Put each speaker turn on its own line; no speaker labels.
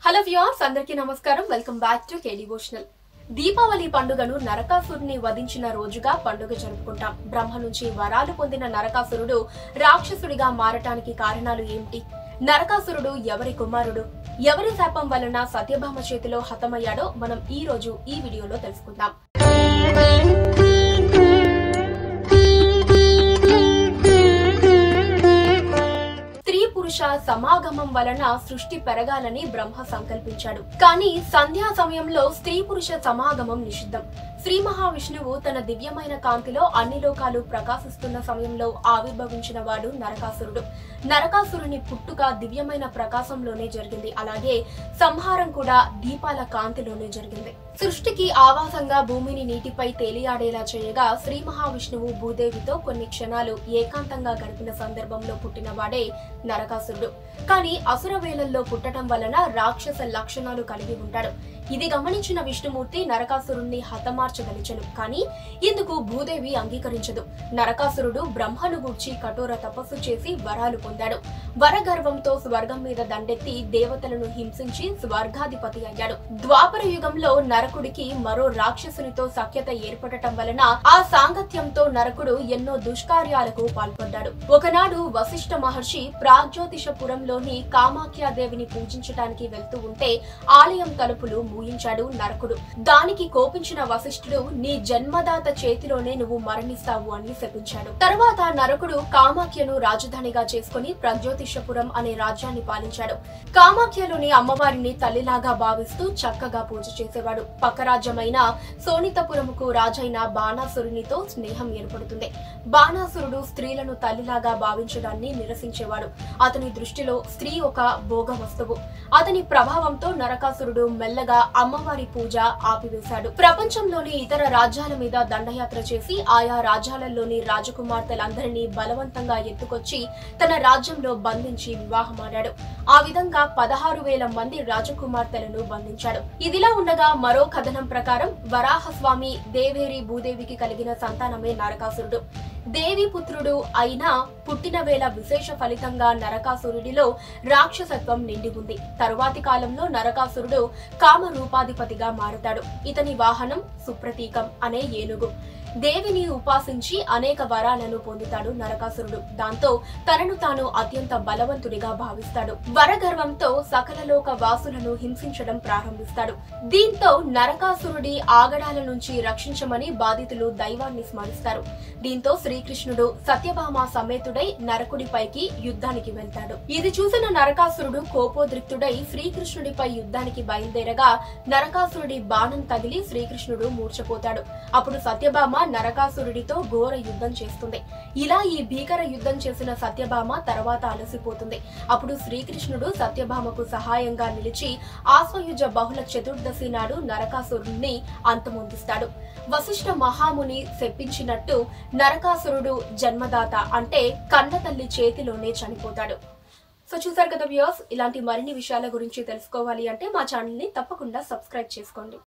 hello viewers అందరికీ నమస్కారం welcome back to K devotional Deepavali పండుగను నరకాసురుని వధించిన రోజుగా పండుగ జరుపుకుంటాం బ్రహ్మ నుంచి వరాలు పొందిన నరకాసురుడు రాక్షసుడిగా మారటానికి కారణాలు ఏమిటి నరకాసురుడు ఎవరి కుమారుడు ఎవరి శాపం వలన సత్యభామ చేతిలో హతమయ్యాడో మనం ఈ రోజు ఈ వీడియోలో తెలుసుకుందాం స్త్రీ పురుష సమాగమం వలన సృష్టి పెరగాలని బ్రహ్మ సంకల్పించాడు కానీ సంధ్యా సమయంలో స్త్రీ పురుష సమాగమం నిషిద్ధం శ్రీ మహావిష్ణువు తన దివ్యమైన కాంతిలో అన్ని లోకాలు ప్రకాశిస్తున్న సమయంలో ఆవిర్భవించిన వాడు నరకాసురుడు నరకాసురుని పుట్టుక దివ్యమైన ప్రకాశంలోనే జరిగింది అలాగే సంహారం కూడా దీపాల కాంతిలోనే జరిగింది సృష్టికి ఆవాసంగా భూమిని నీటిపై తేలియాడేలా చేయగా శ్రీ మహావిష్ణువు భూదేవితో కొన్ని క్షణాలు ఏకాంతంగా గడిపిన సందర్భంలో పుట్టినవాడే నరకాసురుడు కానీ అసుర వేళల్లో పుట్టడం వలన రాక్షస లక్షణాలు కలిగి ఉంటాడు ఇది గమనించిన విష్ణుమూర్తి నరకాసురుణ్ణి హతమార్చదలిచెను కానీ ఇందుకు భూదేవి అంగీకరించదు నరకాసురుడు బ్రహ్మను గూర్చి కఠోర తపస్సు చేసి వరాలు పొందాడు వరగర్వంతో స్వర్గం మీద దండెత్తి దేవతలను హింసించి స్వర్గాధిపతి అయ్యాడు ద్వాపర యుగంలో నరకుడికి మరో రాక్షసునితో సఖ్యత ఏర్పడటం వలన ఆ సాంగత్యంతో నరకుడు ఎన్నో దుష్కార్యాలకు పాల్పడ్డాడు ఒకనాడు వశిష్ఠ మహర్షి ప్రాగ్జ్యోతిషపురంలోని కామాఖ్యాదేవిని పూజించటానికి వెళ్తూ ఉంటే ఆలయం తలుపులు మూయించాడు నరకుడు దానికి కోపించిన వశిష్ఠుడు నీ జన్మదాత చేతిలోనే నువ్వు మరణిస్తావు అని శపించాడు తర్వాత నరకుడు కామాఖ్యను రాజధానిగా చేసుకుని ప్రజ్యోతిషపురం అనే రాజ్యాన్ని పాలించాడు కామాఖ్యలోని అమ్మవారిని తల్లిలాగా భావిస్తూ చక్కగా పూజ చేసేవాడు పక్క రాజ్యమైన సోనితపురముకు రాజైన బాణాసురునితో స్నేహం ఏర్పడుతుంది బాణాసురుడు స్త్రీలను తల్లిలాగా భావించడాన్ని నిరసించేవాడు అతని దృష్టిలో స్త్రీ ఒక భోగ వస్తువు అతని ప్రభావంతో నరకాసురుడు మెల్లగా అమ్మవారి పూజ ఆపివేశాడు ప్రపంచంలోని ఇతర రాజ్యాల మీద దండయాత్ర చేసి ఆయా రాజ్యాలలోని రాజకుమార్తెలందరినీ బలవంతంగా ఎత్తుకొచ్చి తన రాజ్యంలో బంధించి వివాహమాడాడు ఆ విధంగా పదహారు వేల మంది రాజకుమార్తెలను బంధించాడు ఇదిలా ఉండగా మరో కథనం ప్రకారం వరాహస్వామి దేవేరి భూదేవికి కలిగిన సంతానమే నరకాసురుడు దేవి పుత్రుడు అయినా పుట్టిన వేళ విశేష ఫలితంగా నరకాసురుడిలో రాక్షసత్వం నిండి ఉంది తరువాతి కాలంలో నరకాసురుడు కామ రూపాధిపతిగా మారుతాడు ఇతని వాహనం సుప్రతీకం అనే ఏనుగు దేవిని ఉపాసించి అనేక వరాలను పొందుతాడు నరకాసురుడు దాంతో తనను తాను అత్యంత బలవంతుడిగా భావిస్తాడు వరగర్వంతో సకల లోక వాసులను హింసించడం ప్రారంభిస్తాడు దీంతో నరకాసురుడి ఆగడాల నుంచి రక్షించమని బాధితులు దైవాన్ని స్మరిస్తారు దీంతో శ్రీకృష్ణుడు సత్యభామ సమేతుడై నరకుడిపైకి యుద్ధానికి వెళ్తాడు ఇది చూసిన నరకాసురుడు కోపోద్రిక్తుడై శ్రీకృష్ణుడిపై యుద్ధానికి బయలుదేరగా నరకాసురుడి బాణం తగిలి శ్రీకృష్ణుడు మూర్ఛపోతాడు అప్పుడు సత్యభామ నరకాసురుడితో ఘోర యుద్ధం చేస్తుంది ఇలా ఈ భీకర యుద్ధం చేసిన సత్యభామ తర్వాత అలసిపోతుంది అప్పుడు శ్రీకృష్ణుడు సత్యభామకు సహాయంగా నిలిచి ఆశ్వయుజ బహుళ చతుర్దశి నాడు నరకాసురుణ్ణి అంతమొందిస్తాడు వశిష్ఠ మహాముని శప్పించినట్టు నరకాసురుడు జన్మదాత అంటే కన్న తల్లి చేతిలోనే చనిపోతాడు సో చూసారు కదా వ్యూస్ ఇలాంటి మరిన్ని విషయాల గురించి తెలుసుకోవాలి అంటే మా ఛానల్ ని తప్పకుండా సబ్స్క్రైబ్ చేసుకోండి